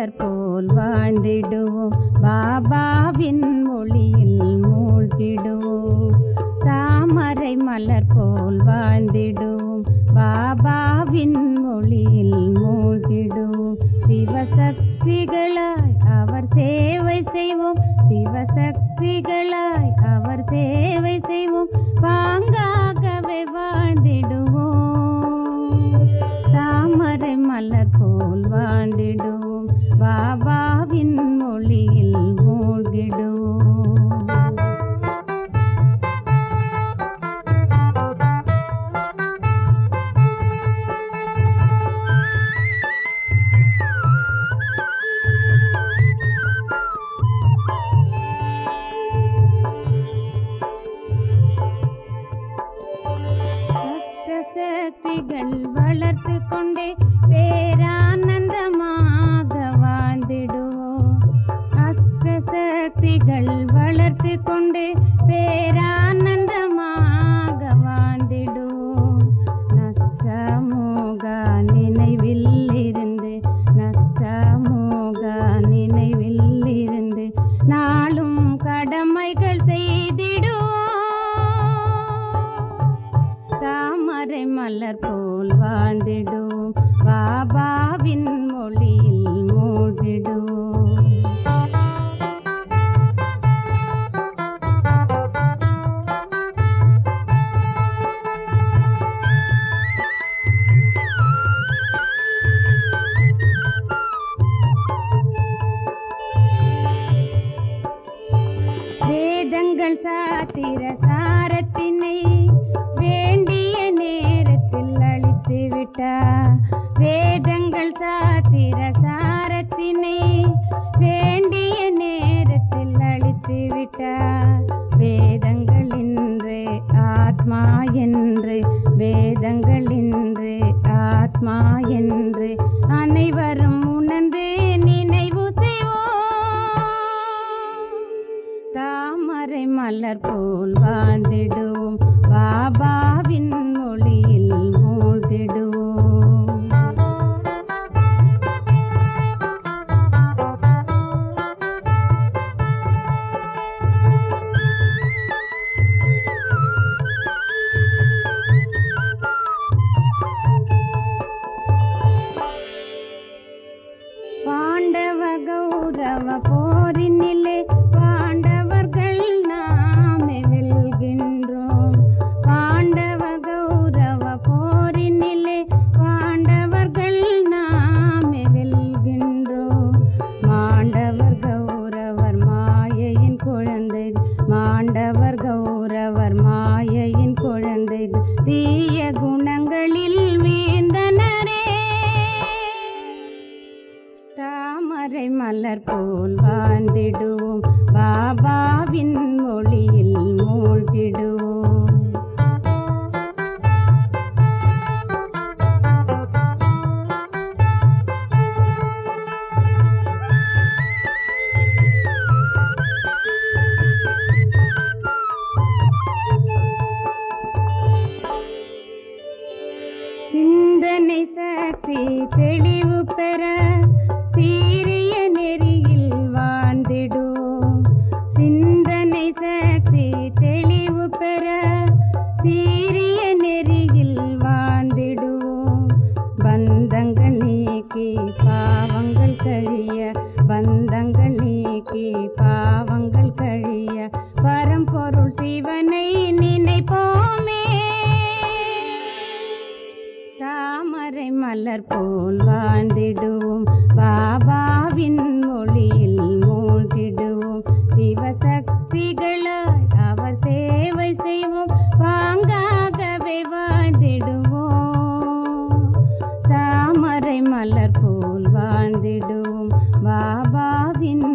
மலர் போல் வாழ்ந்திடுவோம் பாபாவின் மொழியில் மூழ்கிடுவோம் தாமரை மலர் போல் வாழ்ந்திடுவோம் பாபாவின் மொழியில் மூழ்கிடுவோம் சிவசக்திகளாய் அவர் சேவை செய்வோம் சிவசக்திகளாய் அவர் சேவை செய்வோம் பாங்காகவே வாழ்ந்திடுவோம் தாமரை மலர் போல் வாழ்ந்திடுவோம் பாபாவின் மொழியில் மூழ்கிடுவோம் கஷ்ட சக்திகள் வளர்த்து கொண்டே பேரானந்தமாக வாழ்ந்திடுவோம் அஷ்ட சக்திகள் வளர்த்து கொண்டே பேரானந்தமாக வாழ்ந்திடுவோம் நஷ்டமோக நினைவில் இருந்து நஷ்டமோக நினைவில் இருந்து நாளும் கடமைகள் செய்திடுவோம் தாமரை மலர் போல் வாழ்ந்திடுவோம் பாபாவின் மொழியில் மூழ்கிடுவோம் வேதங்கள் சாத்திர சாரத்தினை வேண்டிய நேரத்தில் அழித்து விட்டார் வேதங்கள் சாத்திர சாரத்தினை வேண்டிய நேரத்தில் அழித்து விட்டார் வேதங்கள் இன்று ஆத்மா என்று வேதங்கள் இன்று ஆத்மா என்று அனைவரும் உணர்ந்து நினைவு செய்வோம் தாமரை மலர் போல் வாழ்ந்திடுவோம் பாபாவின் மொழியில் மூழ்கிடுவோம் பாண்டவ கௌரவ போரினிலே பாண்டவர்கள் நாமே வெல்கின்றோம் பாண்டவ கௌரவ போரினிலே பாண்டவர்கள் நாமே வெல்கின்றோம் மாண்டவர் கௌரவர் மாயையின் குழந்தை மாண்டவர் கௌரவர் மாயையின் குழந்தை தீய குணங்களில் வீழ்ந்தனரே தாமரை மலர் போல் வாழ்ந்திடுவோம் பாபாவின் மொழியில் மூழ்கிடுவோம் சிந்தனை சக்தி தெளிவு பெற சீரிய நெறியில் வாழ்ந்திடுவோம் சிந்தனை சக்தி தெளிவு பெற சீரிய நெறியில் வாழ்ந்திடுவோம் பந்தங்கள் நீக்கி பாவங்கள் கழிய பந்தங்கள் நீக்கி பாவங்கள் கழிய பரம்பொருள் சிவனை நினைப்போமே தாமரை மலர் போல் வாழ்ந்திடுவோம் பாபாவின் மொழியில் மூழ்கிடுவோம் சிவசக்திகளாய் அவர் சேவை செய்வோம் பாங்காகவே வாழ்ந்திடுவோம் தாமரை மலர் போல் வாழ்ந்திடுவோம் பாபாவின்